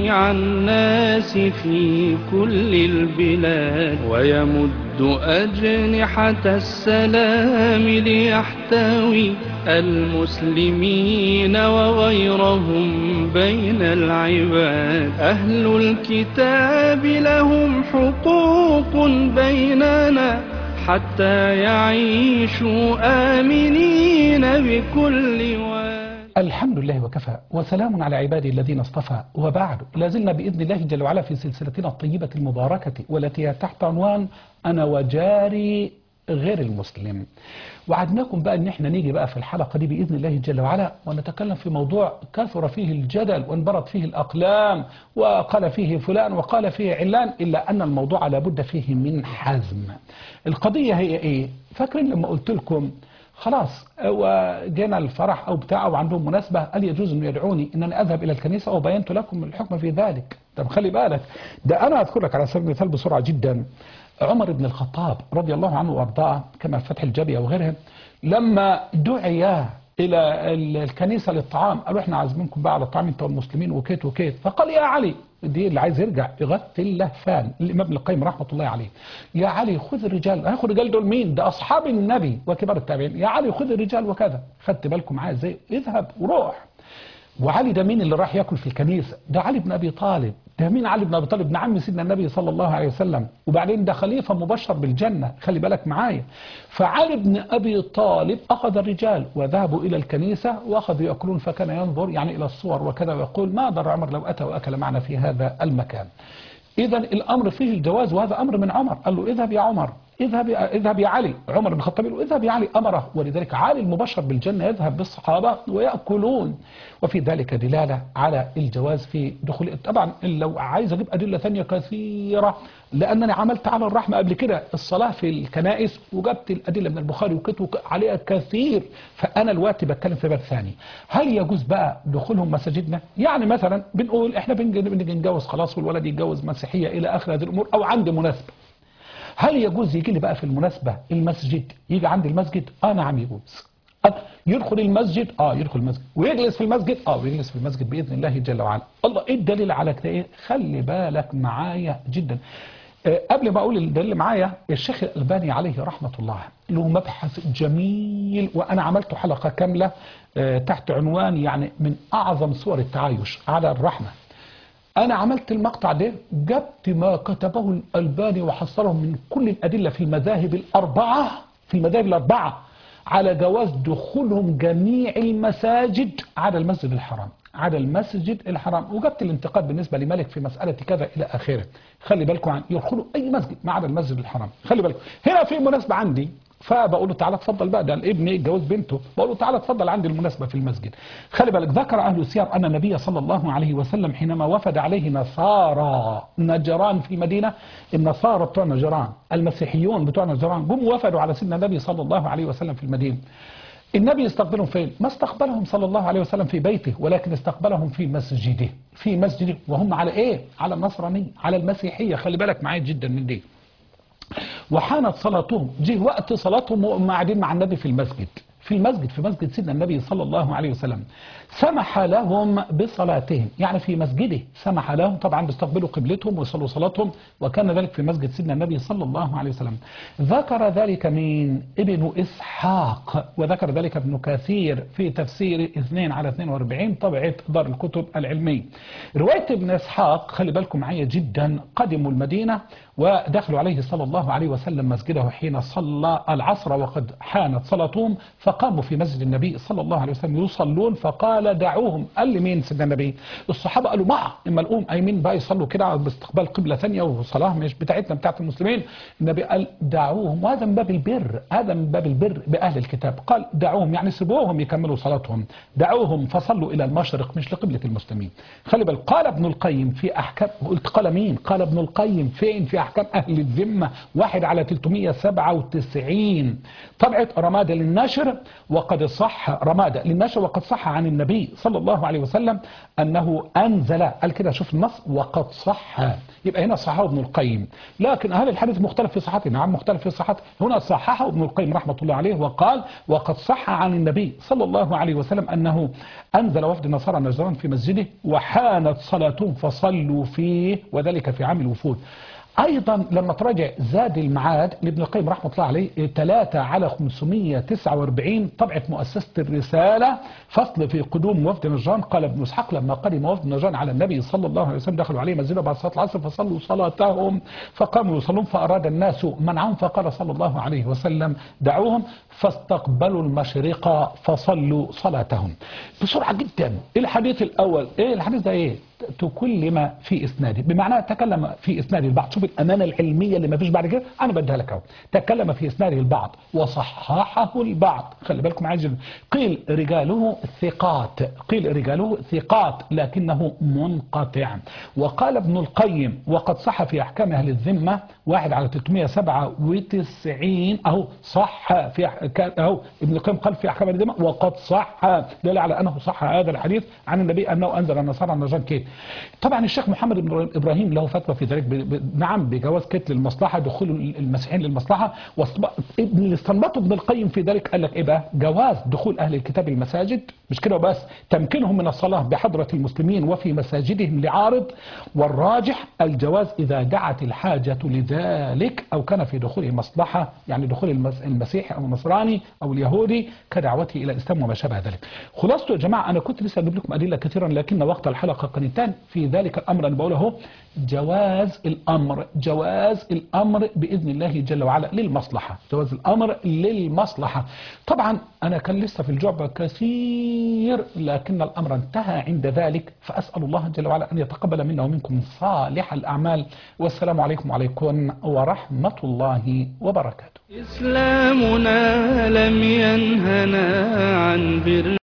جميع الناس في كل البلاد ويمد أجنحة السلام ليحتوي المسلمين وغيرهم بين العباد أهل الكتاب لهم حقوق بيننا حتى يعيشوا آمنين بكل واد الحمد لله وكفى وسلام على عبادي الذين اصطفى وبعد لازلنا بإذن الله جل وعلا في سلسلتنا الطيبة المباركة والتي هي تحت عنوان أنا وجاري غير المسلم وعدناكم بقى ان احنا نيجي بقى في الحلقة دي بإذن الله جل وعلا ونتكلم في موضوع كثر فيه الجدل وانبرت فيه الأقلام وقال فيه فلان وقال فيه علان إلا أن الموضوع لابد فيه من حزم القضية هي ايه فاكرين لما قلت لكم خلاص وجينا الفرح او بتاع او عندهم مناسبة هل يجوز انه يدعوني ان انا اذهب الى الكنيسة وبينت لكم الحكم في ذلك طب خلي بالك ده انا اذكر لك على سبيل المثال بسرعة جدا عمر بن الخطاب رضي الله عنه وارضاه كما في فتح الجابية وغيرها لما دعي الى الكنيسة للطعام قالوا احنا عازمينكم بقى على الطعام انتوا المسلمين وكيت وكيت فقال يا علي دي اللي عايز يرجع يغطي اللهفان الامام ابن القيم رحمه الله عليه يا علي خذ الرجال هاخد الرجال دول مين ده اصحاب النبي وكبار التابعين يا علي خذ الرجال وكذا خدت بالكم معايا ازاي اذهب وروح وعلي ده مين اللي راح ياكل في الكنيسه ده علي بن ابي طالب ده مين علي بن ابي طالب ابن عم سيدنا النبي صلى الله عليه وسلم وبعدين ده خليفه مبشر بالجنه خلي بالك معايا فعلي بن ابي طالب اخذ الرجال وذهبوا الى الكنيسه واخذوا ياكلون فكان ينظر يعني الى الصور وكذا ويقول ما ضر عمر لو اتى واكل معنا في هذا المكان اذا الامر فيه الجواز وهذا امر من عمر قال له اذهب يا عمر اذهب يا اذهب يا علي عمر بن الخطاب يقول اذهب يا علي امره ولذلك علي المبشر بالجنه يذهب بالصحابه وياكلون وفي ذلك دلاله على الجواز في دخول طبعا لو عايز اجيب ادله ثانيه كثيره لانني عملت على الرحمه قبل كده الصلاه في الكنائس وجبت الادله من البخاري وكتب عليها كثير فانا الوقت بتكلم في باب ثاني هل يجوز بقى دخولهم مساجدنا يعني مثلا بنقول احنا بنجي نتجوز خلاص والولد يتجوز مسيحيه الى اخر هذه الامور او عندي مناسبه هل يجوز يجي لي بقى في المناسبة المسجد يجي عندي المسجد اه نعم يجوز يدخل المسجد اه يدخل المسجد ويجلس في المسجد اه ويجلس في المسجد باذن الله جل وعلا الله ايه الدليل على كده ايه خلي بالك معايا جدا آه قبل ما اقول الدليل معايا الشيخ الالباني عليه رحمه الله له مبحث جميل وانا عملت حلقه كامله آه تحت عنوان يعني من اعظم صور التعايش على الرحمه أنا عملت المقطع ده جبت ما كتبه الألباني وحصله من كل الأدلة في المذاهب الأربعة في المذاهب الأربعة على جواز دخولهم جميع المساجد على المسجد الحرام على المسجد الحرام وجبت الانتقاد بالنسبة لمالك في مسألة كذا إلى آخره خلي بالكم عن يدخلوا أي مسجد ما عدا المسجد الحرام خلي بالكم هنا في مناسبة عندي فبقول له تعالى اتفضل بقى ده الابن اتجوز بنته بقول له تعالى اتفضل عندي المناسبه في المسجد خلي بالك ذكر اهل السير ان النبي صلى الله عليه وسلم حينما وفد عليه نصارى نجران في المدينه النصارى بتوع نجران المسيحيون بتوع نجران جم وفدوا على سيدنا النبي صلى الله عليه وسلم في المدينه النبي استقبلهم فين ما استقبلهم صلى الله عليه وسلم في بيته ولكن استقبلهم في مسجده في مسجده وهم على ايه على النصرانيه على المسيحيه خلي بالك معايا جدا من دي وحانت صلاتهم جه وقت صلاتهم وهم قاعدين مع النبي في المسجد في المسجد في مسجد سيدنا النبي صلى الله عليه وسلم سمح لهم بصلاتهم يعني في مسجده سمح لهم طبعا بيستقبلوا قبلتهم ويصلوا صلاتهم وكان ذلك في مسجد سيدنا النبي صلى الله عليه وسلم ذكر ذلك من ابن إسحاق وذكر ذلك ابن كثير في تفسير 2 على 42 طبعة دار الكتب العلمية رواية ابن إسحاق خلي بالكم معايا جدا قدموا المدينة ودخلوا عليه صلى الله عليه وسلم مسجده حين صلى العصر وقد حانت صلاتهم فقاموا في مسجد النبي صلى الله عليه وسلم يصلون فقال دعوهم قال لي مين سيدنا النبي الصحابة قالوا معه اما الأم أيمين بقى يصلوا كده باستقبال قبلة ثانية وصلاة مش بتاعتنا بتاعت المسلمين النبي قال دعوهم وهذا من باب البر هذا من باب البر بأهل الكتاب قال دعوهم يعني سيبوهم يكملوا صلاتهم دعوهم فصلوا إلى المشرق مش لقبلة المسلمين خلي بالك قال ابن القيم في أحكام قلت قال مين قال ابن القيم فين في أحكام أهل الذمة واحد على 397 طبعة رماد للنشر وقد صح رمادة للنشر وقد صح عن النبي صلى الله عليه وسلم أنه أنزل قال كده شوف النص وقد صح يبقى هنا صححه ابن القيم لكن هل الحديث مختلف في صحته نعم مختلف في صحته هنا صححه ابن القيم رحمة الله عليه وقال وقد صح عن النبي صلى الله عليه وسلم أنه أنزل وفد نصارى نجران في مسجده وحانت صلاتهم فصلوا فيه وذلك في عام الوفود أيضا لما تراجع زاد المعاد لابن القيم رحمة الله عليه 3 على 549 طبعة مؤسسة الرسالة فصل في قدوم وفد نجران قال ابن اسحاق لما قدم وفد نجران على النبي صلى الله عليه وسلم دخلوا عليه مسجده بعد صلاة العصر فصلوا صلاتهم فقاموا يصلون فأراد الناس منعهم فقال صلى الله عليه وسلم دعوهم فاستقبلوا المشرق فصلوا صلاتهم بسرعة جدا الحديث الأول إيه الحديث ده إيه تكلم في اسناده بمعنى تكلم في اسناده البعض شوف الامانه العلميه اللي ما فيش بعد كده انا بديها لك اهو تكلم في اسناده البعض وصححه البعض خلي بالكم عايز قيل رجاله ثقات قيل رجاله ثقات لكنه منقطع وقال ابن القيم وقد صح في احكام اهل الذمه واحد على 397 اهو صح في اهو ابن القيم قال في احكام اهل الذمه وقد صح دل على انه صح هذا الحديث عن النبي انه انزل النصارى النجار كيت طبعا الشيخ محمد بن ابراهيم له فتوى في ذلك ب... ب... نعم بجواز كتل المصلحه دخول المسيحيين للمصلحه واصب... ابن اللي استنبطه ابن القيم في ذلك قال لك ايه بقى جواز دخول اهل الكتاب المساجد مش كده وبس تمكينهم من الصلاه بحضره المسلمين وفي مساجدهم لعارض والراجح الجواز اذا دعت الحاجه لذلك او كان في دخوله مصلحه يعني دخول المس... المسيحي او النصراني او اليهودي كدعوته الى الاسلام وما شابه ذلك خلاصته يا جماعه انا كنت لسه اجيب لكم ادله كثيرا لكن وقت الحلقه قنيتان في ذلك الأمر أنا بقوله جواز الأمر جواز الأمر بإذن الله جل وعلا للمصلحة جواز الأمر للمصلحة طبعا أنا كان لسه في الجعبة كثير لكن الأمر انتهى عند ذلك فأسأل الله جل وعلا أن يتقبل منا ومنكم صالح الأعمال والسلام عليكم وعليكم ورحمة الله وبركاته إسلامنا لم ينهنا عن بر